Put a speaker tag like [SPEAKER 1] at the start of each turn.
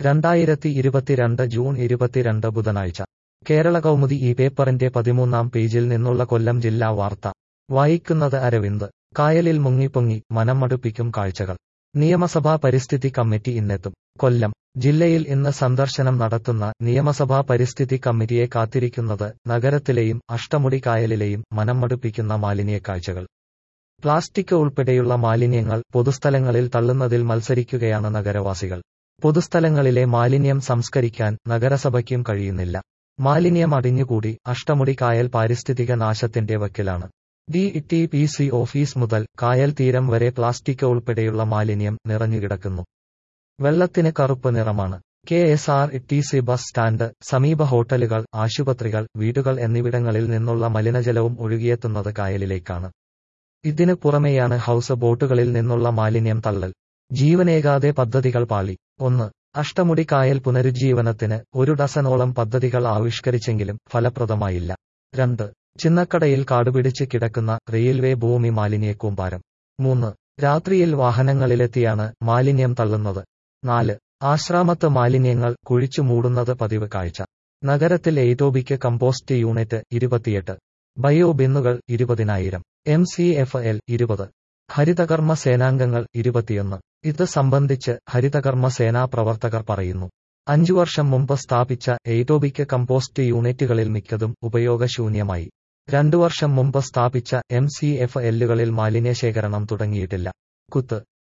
[SPEAKER 1] രണ്ടായിരത്തി ഇരുപത്തിരണ്ട് ജൂൺ ഇരുപത്തിരണ്ട് ബുധനാഴ്ച കേരള കൗമുദി ഈ പേപ്പറിന്റെ പതിമൂന്നാം പേജിൽ നിന്നുള്ള കൊല്ലം ജില്ലാ വാർത്ത വായിക്കുന്നത് അരവിന്ദ് കായലിൽ മുങ്ങിപ്പൊങ്ങി മനം മടുപ്പിക്കും കാഴ്ചകൾ നിയമസഭാ പരിസ്ഥിതി കമ്മിറ്റി ഇന്നെത്തും കൊല്ലം ജില്ലയിൽ ഇന്ന് സന്ദർശനം നടത്തുന്ന നിയമസഭാ പരിസ്ഥിതി കമ്മിറ്റിയെ കാത്തിരിക്കുന്നത് നഗരത്തിലെയും അഷ്ടമുടി കായലിലെയും മനം മടുപ്പിക്കുന്ന മാലിന്യ കാഴ്ചകൾ പ്ലാസ്റ്റിക് ഉൾപ്പെടെയുള്ള മാലിന്യങ്ങൾ പൊതുസ്ഥലങ്ങളിൽ തള്ളുന്നതിൽ മത്സരിക്കുകയാണ് നഗരവാസികൾ പൊതുസ്ഥലങ്ങളിലെ മാലിന്യം സംസ്കരിക്കാൻ നഗരസഭയ്ക്കും കഴിയുന്നില്ല മാലിന്യം അടിഞ്ഞുകൂടി അഷ്ടമുടി കായൽ പാരിസ്ഥിതിക നാശത്തിന്റെ വക്കിലാണ് D T P C office മുതൽ കായൽ തീരം വരെ പ്ലാസ്റ്റിക് ഉൾപ്പെടെയുള്ള മാലിന്യം നിറഞ്ഞുകിടക്കുന്നു വെള്ളത്തിന് കറുപ്പ് നിറമാണ് K S R T C bus stand സമീപ ഹോട്ടലുകൾ ആശുപത്രികൾ വീടുകൾ എന്നിവിടങ്ങളിൽ നിന്നുള്ള മലിനജലവും ഒഴുകിയെത്തുന്നത് കായലിലേക്കാണ് ഇതിന് പുറമെയാണ് ഹൌസ് ബോട്ടുകളിൽ നിന്നുള്ള മാലിന്യം തള്ളൽ ജീവനേകാതെ പദ്ധതികൾ പാളി ഒന്ന് അഷ്ടമുടി കായൽ പുനരുജ്ജീവനത്തിന് ഒരു ഡസനോളം പദ്ധതികൾ ആവിഷ്കരിച്ചെങ്കിലും ഫലപ്രദമായില്ല രണ്ട് ചിന്നക്കടയിൽ കാടുപിടിച്ച് കിടക്കുന്ന റെയിൽവേ ഭൂമി മാലിന്യക്കൂമ്പാരം മൂന്ന് രാത്രിയിൽ വാഹനങ്ങളിലെത്തിയാണ് മാലിന്യം തള്ളുന്നത് നാല് ആശ്രാമത്ത് മാലിന്യങ്ങൾ കുഴിച്ചു മൂടുന്നത് പതിവ് കാഴ്ച നഗരത്തിൽ എയ്തോബിക്ക് കമ്പോസ്റ്റ് യൂണിറ്റ് ഇരുപത്തിയെട്ട് ബയോ ബിന്നുകൾ ഇരുപതിനായിരം എം സി എഫ് എൽ ഇരുപത് ഹരിതകർമ്മ സേനാംഗങ്ങൾ ഇരുപത്തിയൊന്ന് ഇത് സംബന്ധിച്ച് ഹരിതകർമ്മ സേനാ പ്രവർത്തകർ പറയുന്നു അഞ്ചു വർഷം മുമ്പ് സ്ഥാപിച്ച എയ്തോബിക്ക് കമ്പോസ്റ്റ് യൂണിറ്റുകളിൽ മിക്കതും ഉപയോഗശൂന്യമായി രണ്ടു വർഷം മുമ്പ് സ്ഥാപിച്ച എം സി എഫ് എല്ലുകളിൽ മാലിന്യശേഖരണം തുടങ്ങിയിട്ടില്ല കുത്ത്